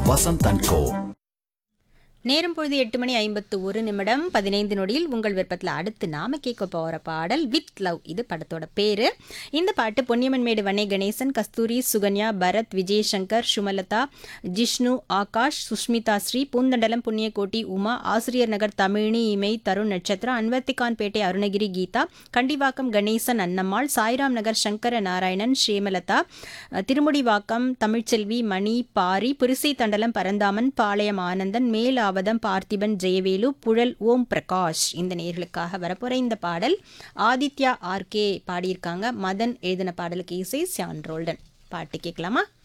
Vasanth and கோ நேரம் பொழுது எட்டு மணி ஐம்பத்து ஒரு நிமிடம் பதினைந்து நொடியில் உங்கள் விருப்பத்தில் அடுத்து நாம கேட்க போகிற பாடல் வித் லவ் இது படத்தோட பேரு இந்த பாட்டு பொன்னியம்மன் மேடு வனே கணேசன் கஸ்தூரி சுகன்யா பரத் விஜயசங்கர் சுமலதா ஜிஷ்ணு ஆகாஷ் சுஷ்மிதா ஸ்ரீ பூந்தண்டலம் புண்ணியகோட்டி உமா ஆசிரியர் நகர் தமிழினி இமை தருண் நட்சத்திரா அன்வர்த்திகான்பேட்டை அருணகிரி கீதா கண்டிவாக்கம் கணேசன் அன்னம்மாள் சாய்ராம் நகர் சங்கர நாராயணன் ஸ்ரீமலதா அஹ், திருமுடிவாக்கம் தமிழ்ச்செல்வி மணி பாரி புரிசை தண்டலம் பரந்தாமன் பாளையம் ஆனந்தன் மேலாவதம் பார்த்திபன் ஜெயவேலு புழல் ஓம் பிரகாஷ் இந்த நேர்களுக்காக வரப்போற இந்த பாடல் ஆதித்யா ஆர்கே பாடியிருக்காங்க மதன் எழுதின பாடலுக்கு இசை சியான் ரோல்டன் பாட்டு கேட்கலாமா